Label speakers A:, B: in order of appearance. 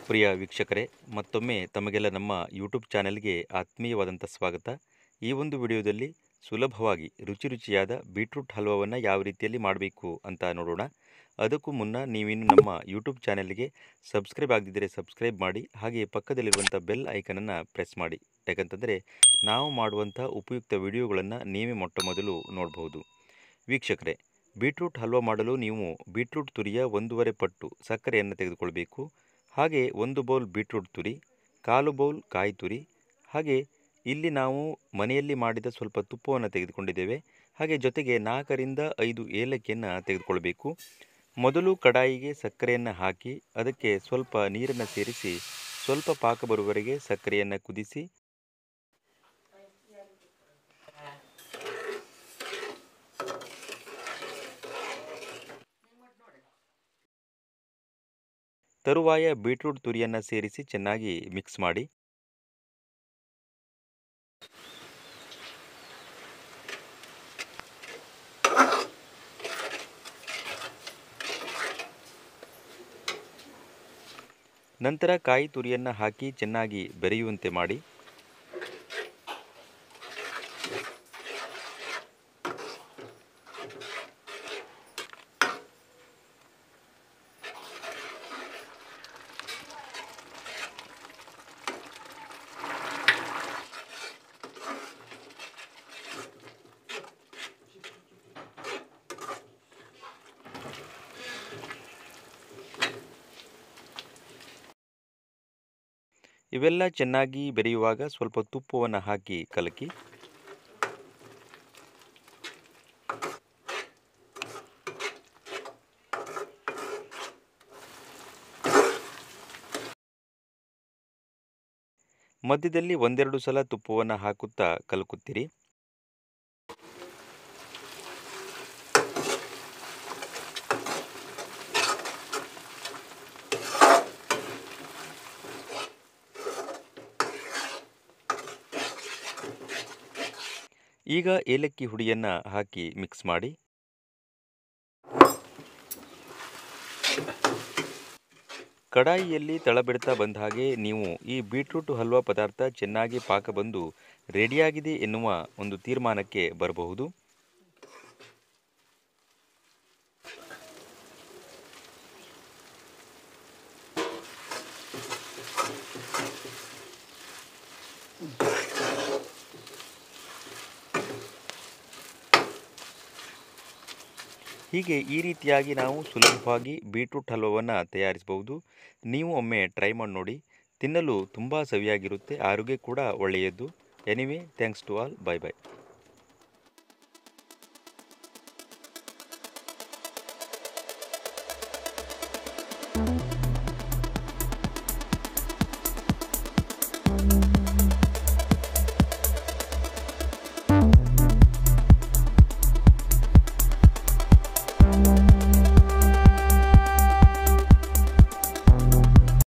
A: ಪ್ರಿಯ ವೀಕ್ಷಕರೇ ಮತ್ತೊಮ್ಮೆ ತಮಗೆಲ್ಲ ನಮ್ಮ ಯೂಟ್ಯೂಬ್ ಚಾನೆಲ್ಗೆ ಆತ್ಮೀಯವಾದಂಥ ಸ್ವಾಗತ ಈ ಒಂದು ವಿಡಿಯೋದಲ್ಲಿ ಸುಲಭವಾಗಿ ರುಚಿ ರುಚಿಯಾದ ಬೀಟ್ರೂಟ್ ಹಲ್ವವನ್ನು ಯಾವ ರೀತಿಯಲ್ಲಿ ಮಾಡಬೇಕು ಅಂತ ನೋಡೋಣ ಅದಕ್ಕೂ ಮುನ್ನ ನೀವಿನ್ನು ನಮ್ಮ ಯೂಟ್ಯೂಬ್ ಚಾನೆಲ್ಗೆ ಸಬ್ಸ್ಕ್ರೈಬ್ ಆಗದಿದ್ದರೆ ಸಬ್ಸ್ಕ್ರೈಬ್ ಮಾಡಿ ಹಾಗೆ ಪಕ್ಕದಲ್ಲಿರುವಂಥ ಬೆಲ್ ಐಕನನ್ನು ಪ್ರೆಸ್ ಮಾಡಿ ಯಾಕಂತಂದರೆ ನಾವು ಮಾಡುವಂಥ ಉಪಯುಕ್ತ ವಿಡಿಯೋಗಳನ್ನು ನೀವೇ ಮೊಟ್ಟ ಮೊದಲು ನೋಡಬಹುದು ವೀಕ್ಷಕರೇ ಬೀಟ್ರೂಟ್ ಹಲ್ವ ಮಾಡಲು ನೀವು ಬೀಟ್ರೂಟ್ ತುರಿಯ ಒಂದೂವರೆ ಪಟ್ಟು ಸಕ್ಕರೆಯನ್ನು ತೆಗೆದುಕೊಳ್ಬೇಕು ಹಾಗೆ ಒಂದು ಬೌಲ್ ಬೀಟ್ರೂಟ್ ತುರಿ ಕಾಲು ಬೌಲ್ ಕಾಯಿ ತುರಿ ಹಾಗೆ ಇಲ್ಲಿ ನಾವು ಮನೆಯಲ್ಲಿ ಮಾಡಿದ ಸ್ವಲ್ಪ ತುಪ್ಪವನ್ನು ತೆಗೆದುಕೊಂಡಿದ್ದೇವೆ ಹಾಗೆ ಜೊತೆಗೆ ನಾಲ್ಕರಿಂದ ಐದು ಏಲಕ್ಕಿಯನ್ನು ತೆಗೆದುಕೊಳ್ಬೇಕು ಮೊದಲು ಕಡಾಯಿಗೆ ಸಕ್ಕರೆಯನ್ನು ಹಾಕಿ ಅದಕ್ಕೆ ಸ್ವಲ್ಪ ನೀರನ್ನು ಸೇರಿಸಿ ಸ್ವಲ್ಪ ಪಾಕ ಬರುವವರೆಗೆ ಸಕ್ಕರೆಯನ್ನು ಕುದಿಸಿ ತರುವಾಯ ಬೀಟ್ರೂಟ್ ತುರಿಯನ್ನು ಸೇರಿಸಿ ಚೆನ್ನಾಗಿ ಮಿಕ್ಸ್ ಮಾಡಿ ನಂತರ ಕಾಯಿ ತುರಿಯನ್ನು ಹಾಕಿ ಚೆನ್ನಾಗಿ ಬೆರೆಯುವಂತೆ ಮಾಡಿ ಇವೆಲ್ಲ ಚೆನ್ನಾಗಿ ಬೆರೆಯುವಾಗ ಸ್ವಲ್ಪ ತುಪ್ಪವನ್ನು ಹಾಕಿ ಕಲಕಿ ಮಧ್ಯದಲ್ಲಿ ಒಂದೆರಡು ಸಲ ತುಪ್ಪವನ್ನು ಹಾಕುತ್ತಾ ಕಲಕುತ್ತೀರಿ ಈಗ ಏಲಕ್ಕಿ ಹುಡಿಯನ್ನು ಹಾಕಿ ಮಿಕ್ಸ್ ಮಾಡಿ ಕಡಾಯಿಯಲ್ಲಿ ತಳಬಿಡ್ತಾ ಬಂದ ಹಾಗೆ ನೀವು ಈ ಬೀಟ್ರೂಟ್ ಹಲ್ವಾ ಪದಾರ್ಥ ಚೆನ್ನಾಗಿ ಪಾಕ ಬಂದು ರೆಡಿಯಾಗಿದೆ ಎನ್ನುವ ಒಂದು ತೀರ್ಮಾನಕ್ಕೆ ಬರಬಹುದು ಹೀಗೆ ಈ ರೀತಿಯಾಗಿ ನಾವು ಸುಲಭವಾಗಿ ಬೀಟ್ರೂಟ್ ಹಲ್ವವನ್ನು ತಯಾರಿಸಬಹುದು ನೀವು ಒಮ್ಮೆ ಟ್ರೈ ಮಾಡಿ ನೋಡಿ ತಿನ್ನಲು ತುಂಬ ಸವಿಯಾಗಿರುತ್ತೆ ಆರೋಗ್ಯ ಕೂಡ ಒಳ್ಳೆಯದು anyway thanks to all bye bye